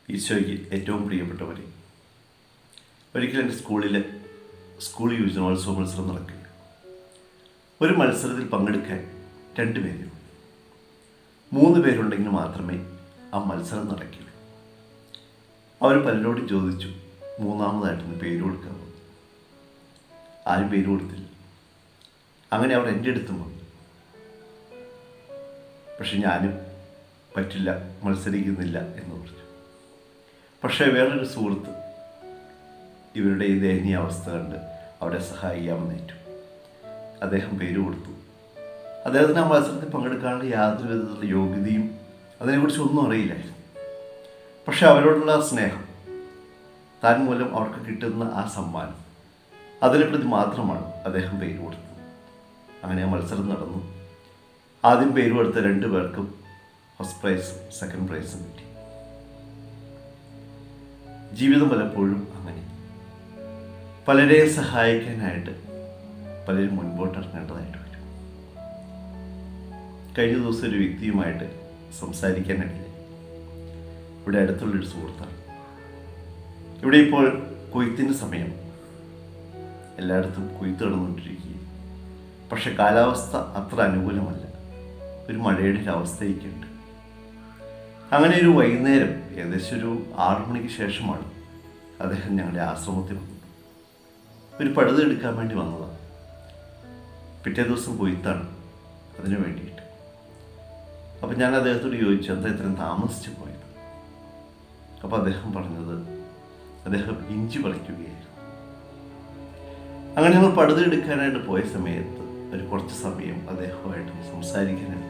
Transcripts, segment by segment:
ഈശോയ്ക്ക് ഏറ്റവും പ്രിയപ്പെട്ടവരെ ഒരിക്കലും എൻ്റെ സ്കൂളിൽ സ്കൂൾ യുവജനോത്സവ മത്സരം നടക്കുക ഒരു മത്സരത്തിൽ പങ്കെടുക്കാൻ രണ്ട് പേരുള്ളൂ മൂന്ന് പേരുണ്ടെങ്കിൽ മാത്രമേ ആ മത്സരം നടക്കുകയുള്ളൂ അവർ പലരോടും ചോദിച്ചു മൂന്നാമതായിട്ടൊന്ന് പേര് കൊടുക്കാമോ ആരും പേര് കൊടുത്തില്ല അങ്ങനെ അവർ എൻ്റെ അടുത്തും വന്നു പക്ഷെ ഞാനും പറ്റില്ല മത്സരിക്കുന്നില്ല എന്ന് പറഞ്ഞു പക്ഷേ വേറൊരു സുഹൃത്ത് ഇവരുടെ ഈ ദയനീയ അവസ്ഥ കണ്ട് അവരെ സഹായിക്കാമെന്നേറ്റു അദ്ദേഹം പേര് കൊടുത്തു അദ്ദേഹത്തിന് ആ മത്സരത്തിൽ പങ്കെടുക്കാനുള്ള യാതൊരു വിധത്തിലുള്ള യോഗ്യതയും അതിനെക്കുറിച്ച് ഒന്നും അറിയില്ലായിരുന്നു പക്ഷെ അവരോടുള്ള ആ സ്നേഹം താൻ മൂലം അവർക്ക് കിട്ടുന്ന ആ സമ്മാനം അതിനെ പ്രതി മാത്രമാണ് അദ്ദേഹം പേര് കൊടുത്തത് അങ്ങനെ ആ മത്സരം നടന്നു ആദ്യം പേര് കൊടുത്ത രണ്ടു പേർക്കും ഫസ്റ്റ് പ്രൈസും സെക്കൻഡ് പ്രൈസും കിട്ടി ജീവിതം പലപ്പോഴും അങ്ങനെ പലരെ സഹായിക്കാനായിട്ട് പലരും മുൻപോട്ട് ഇറങ്ങേണ്ടതായിട്ട് വരും കഴിഞ്ഞ ദിവസം ഒരു വ്യക്തിയുമായിട്ട് സംസാരിക്കാനിടയിൽ ഇവിടെ അടുത്തുള്ളൊരു സുഹൃത്താണ് ഇവിടെ ഇപ്പോൾ കൊയ്ത്തിൻ്റെ സമയം എല്ലായിടത്തും കൊയ്ത്ത് നടന്നുകൊണ്ടിരിക്കുകയും പക്ഷെ കാലാവസ്ഥ അത്ര അനുകൂലമല്ല ഒരു മഴയുടെ ഒരു അവസ്ഥയൊക്കെയുണ്ട് അങ്ങനെ ഒരു വൈകുന്നേരം ഏകദേശം ഒരു ആറു മണിക്ക് ശേഷമാണ് അദ്ദേഹം ഞങ്ങളുടെ ആശ്രമത്തിൽ വന്നത് ഒരു പഴുത് എടുക്കാൻ വേണ്ടി വന്നതാണ് പിറ്റേ ദിവസം കൊയ്ത്താണ് അതിനു വേണ്ടിയിട്ട് അപ്പം ഞാൻ അദ്ദേഹത്തോട് ചോദിച്ചു എന്താ ഇത്രയും താമസിച്ച് പോയത് അപ്പോൾ അദ്ദേഹം പറഞ്ഞത് അദ്ദേഹം ഇഞ്ചി പറിക്കുകയായിരുന്നു അങ്ങനെ ഞങ്ങൾ പടുത എടുക്കാനായിട്ട് പോയ സമയത്ത് ഒരു കുറച്ച് സമയം അദ്ദേഹവുമായിട്ട് സംസാരിക്കാനായിട്ട്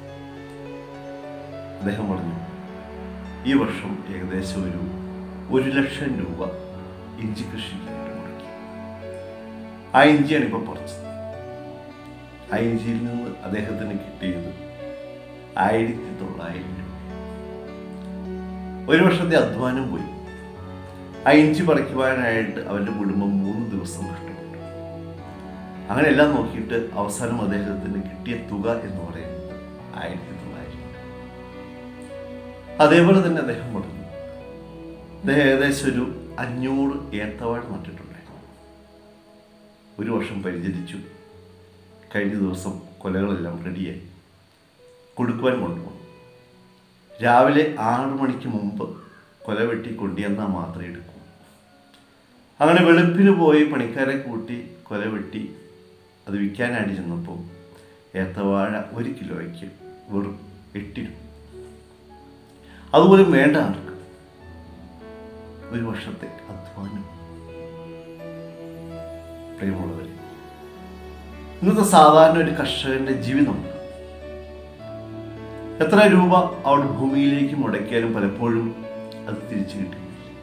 അദ്ദേഹം പറഞ്ഞു ഈ വർഷം ഏകദേശം ഒരു ഒരു ലക്ഷം രൂപ ഇഞ്ചി കൃഷിക്കായിട്ട് മുടക്കി ആ ഇഞ്ചിയാണ് ഇപ്പോൾ പറിച്ചത് ആ ഇഞ്ചിയിൽ നിന്ന് അദ്ദേഹത്തിന് കിട്ടിയത് ആയിരത്തി തൊള്ളായിരം രൂപ ഒരു വർഷത്തെ അധ്വാനം പോയി ആ ഇഞ്ചി പറിക്കുവാനായിട്ട് അവരുടെ കുടുംബം മൂന്ന് ദിവസം കഷ്ടപ്പെട്ടു അങ്ങനെ എല്ലാം നോക്കിയിട്ട് അവസാനം അദ്ദേഹത്തിന് കിട്ടിയ തുക എന്ന് പറയുന്നത് ആയിരത്തി തൊള്ളായിരം അതേപോലെ തന്നെ അദ്ദേഹം പറഞ്ഞു അദ്ദേഹം ഏകദേശം ഒരു അഞ്ഞൂറ് ഏത്തവാഴ നട്ടിട്ടുണ്ടായിരുന്നു ഒരു വർഷം പരിചരിച്ചു കഴിഞ്ഞ ദിവസം കൊലകളെല്ലാം റെഡിയായി കൊടുക്കുവാൻ കൊണ്ടുപോകും രാവിലെ ആറ് മണിക്ക് മുമ്പ് കൊല വെട്ടി കൊണ്ടുവന്നാൽ മാത്രമേ എടുക്കൂ അങ്ങനെ വെളുപ്പിന് പോയി പണിക്കാരെ കൂട്ടി കൊല വെട്ടി അത് വിൽക്കാനായിട്ട് ചെന്നപ്പോൾ ഏത്തവാഴ ഒരു കിലോയ്ക്ക് വെറും എട്ട് രൂപ അതുപോലും വേണ്ട ആർക്ക് ഒരു വർഷത്തെ അധ്വാനം പ്രിയമുള്ളവരെ ഇന്നത്തെ സാധാരണ ഒരു കർഷകന്റെ ജീവിതം എത്ര രൂപ അവിടെ ഭൂമിയിലേക്ക് മുടക്കിയാലും പലപ്പോഴും അത് തിരിച്ചു കിട്ടി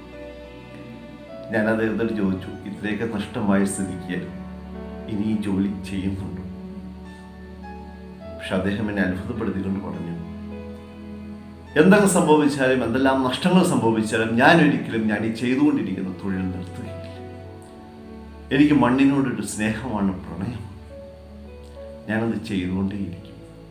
ഞാൻ അദ്ദേഹത്തോട് ചോദിച്ചു ഇത്രയൊക്കെ നഷ്ടമായ സ്ഥിതിക്ക് ഇനി ഈ ജോലി ചെയ്യുന്നുണ്ടോ പക്ഷെ അദ്ദേഹം എന്നെ അത്ഭുതപ്പെടുത്തിക്കൊണ്ട് പറഞ്ഞു എന്തൊക്കെ സംഭവിച്ചാലും എന്തെല്ലാം നഷ്ടങ്ങൾ സംഭവിച്ചാലും ഞാൻ ഒരിക്കലും ഞാൻ ഈ ചെയ്തുകൊണ്ടിരിക്കുന്ന തൊഴിൽ നിർത്തുകയില്ല എനിക്ക് മണ്ണിനോടൊരു സ്നേഹമാണ് പ്രണയം ഞാനത് ചെയ്തുകൊണ്ടേയിരിക്കും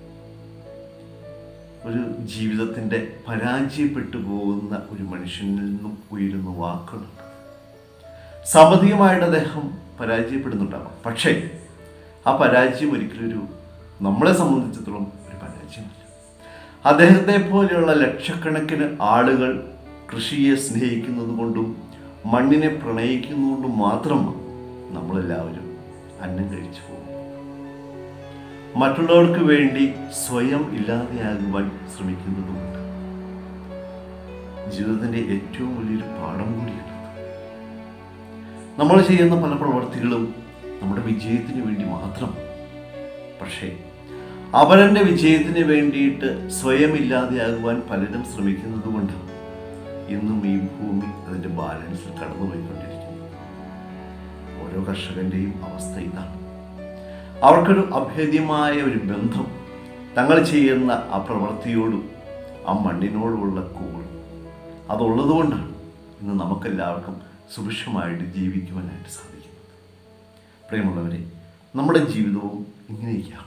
ഒരു ജീവിതത്തിൻ്റെ പരാജയപ്പെട്ടു പോകുന്ന ഒരു മനുഷ്യനിൽ നിന്നും ഉയരുന്ന വാക്കുകളുണ്ട് സാമ്പത്തികമായിട്ട് അദ്ദേഹം പരാജയപ്പെടുന്നുണ്ടാവാം പക്ഷേ ആ പരാജയം ഒരിക്കലും ഒരു നമ്മളെ സംബന്ധിച്ചിടത്തോളം ഒരു പരാജയമല്ല അദ്ദേഹത്തെ പോലെയുള്ള ലക്ഷക്കണക്കിന് ആളുകൾ കൃഷിയെ സ്നേഹിക്കുന്നത് കൊണ്ടും മണ്ണിനെ പ്രണയിക്കുന്നതുകൊണ്ടും മാത്രം നമ്മളെല്ലാവരും അന്നം കഴിച്ചു പോകും മറ്റുള്ളവർക്ക് വേണ്ടി സ്വയം ഇല്ലാതെയാകുവാൻ ശ്രമിക്കുന്നതുകൊണ്ട് ജീവിതത്തിൻ്റെ ഏറ്റവും വലിയൊരു പാഠം കൂടിയാണ് നമ്മൾ ചെയ്യുന്ന പല പ്രവർത്തികളും നമ്മുടെ വിജയത്തിന് വേണ്ടി മാത്രം പക്ഷേ അവരൻ്റെ വിജയത്തിന് വേണ്ടിയിട്ട് സ്വയം ഇല്ലാതെയാകുവാൻ പലരും ശ്രമിക്കുന്നത് കൊണ്ട് ഇന്നും ഈ ഭൂമി അതിൻ്റെ ബാലൻസിൽ കടന്നുപോയിക്കൊണ്ടിരിക്കുന്നു ഓരോ കർഷകൻ്റെയും അവസ്ഥ ഇതാണ് അവർക്കൊരു അഭേദ്യമായ ഒരു ബന്ധം തങ്ങൾ ചെയ്യുന്ന ആ പ്രവൃത്തിയോടും ആ മണ്ണിനോടുമുള്ള കൂറ് അതുള്ളതുകൊണ്ടാണ് ഇന്ന് നമുക്കെല്ലാവർക്കും സുഭിക്ഷമായിട്ട് ജീവിക്കുവാനായിട്ട് സാധിക്കുന്നത് പ്രിയമുള്ളവരെ നമ്മുടെ ജീവിതവും ഇങ്ങനെയൊക്കെയാണ്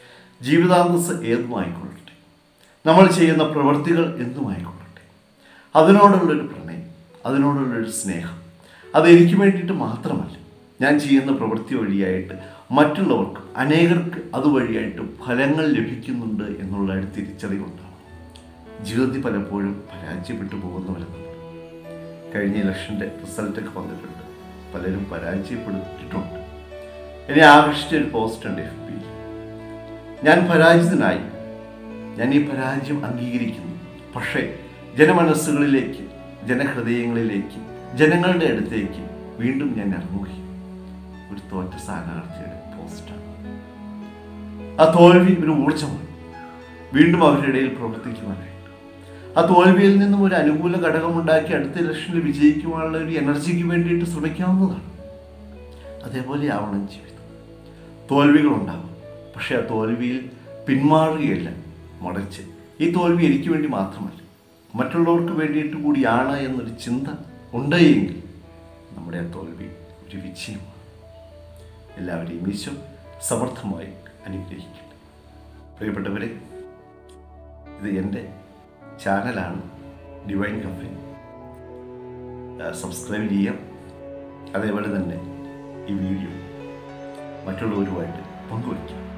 ജീവിതാന്തസ് ഏതുമായിക്കൊള്ളട്ടെ നമ്മൾ ചെയ്യുന്ന പ്രവൃത്തികൾ എന്തുമായിക്കൊള്ളട്ടെ അതിനോടുള്ളൊരു പ്രണയം അതിനോടുള്ളൊരു സ്നേഹം അത് എനിക്ക് വേണ്ടിയിട്ട് മാത്രമല്ല ഞാൻ ചെയ്യുന്ന പ്രവൃത്തി വഴിയായിട്ട് മറ്റുള്ളവർക്ക് അനേകർക്ക് അതുവഴിയായിട്ട് ഫലങ്ങൾ ലഭിക്കുന്നുണ്ട് എന്നുള്ള ഒരു തിരിച്ചറിവുണ്ടാണ് ജീവിതത്തിൽ പലപ്പോഴും പരാജയപ്പെട്ടു പോകുന്നവരെന്ന് കഴിഞ്ഞ ഇലക്ഷൻ്റെ റിസൾട്ടൊക്കെ വന്നിട്ടുണ്ട് പലരും പരാജയപ്പെട്ടിട്ടുണ്ട് എന്നെ ആകർഷിച്ച ഒരു പോസ്റ്റ് ഉണ്ട് എഫ് പിയിൽ ഞാൻ പരാജിതനായി ഞാൻ ഈ പരാജയം അംഗീകരിക്കുന്നു പക്ഷേ ജനമനസ്സുകളിലേക്ക് ജനഹൃദയങ്ങളിലേക്ക് ജനങ്ങളുടെ അടുത്തേക്ക് വീണ്ടും ഞാൻ ഇറങ്ങുകയും ഒരു തോറ്റ സ്ഥാനാർത്ഥിയുടെ പോസ്റ്റാണ് ആ തോൽവി ഒരു ഊർജ്ജമാണ് വീണ്ടും അവരുടെ ഇടയിൽ പ്രവർത്തിക്കുവാനായിട്ട് ആ തോൽവിയിൽ നിന്നും ഒരു അനുകൂല ഘടകമുണ്ടാക്കി അടുത്ത ഇലക്ഷനിൽ വിജയിക്കുവാനുള്ള ഒരു എനർജിക്ക് വേണ്ടിയിട്ട് ശ്രമിക്കാവുന്നതാണ് അതേപോലെ ആവണം ജീവിതം തോൽവികളുണ്ടാകും പക്ഷേ ആ തോൽവിയിൽ പിന്മാറുകയല്ല മറിച്ച് ഈ തോൽവി എനിക്ക് വേണ്ടി മാത്രമല്ല മറ്റുള്ളവർക്ക് വേണ്ടിയിട്ട് കൂടിയാണ് എന്നൊരു ചിന്ത ഉണ്ടെങ്കിൽ നമ്മുടെ ആ തോൽവി ഒരു വിജയമാണ് എല്ലാവരെയും ഈശോ സമർത്ഥമായി അനുഗ്രഹിക്കട്ടെ പ്രിയപ്പെട്ടവരെ ഇത് എൻ്റെ ചാനലാണ് ഡിവൈൻ കഫേ സബ്സ്ക്രൈബ് ചെയ്യാം അതേപോലെ തന്നെ ഈ വീഡിയോ മറ്റുള്ളവരുമായിട്ട് പങ്കുവയ്ക്കാം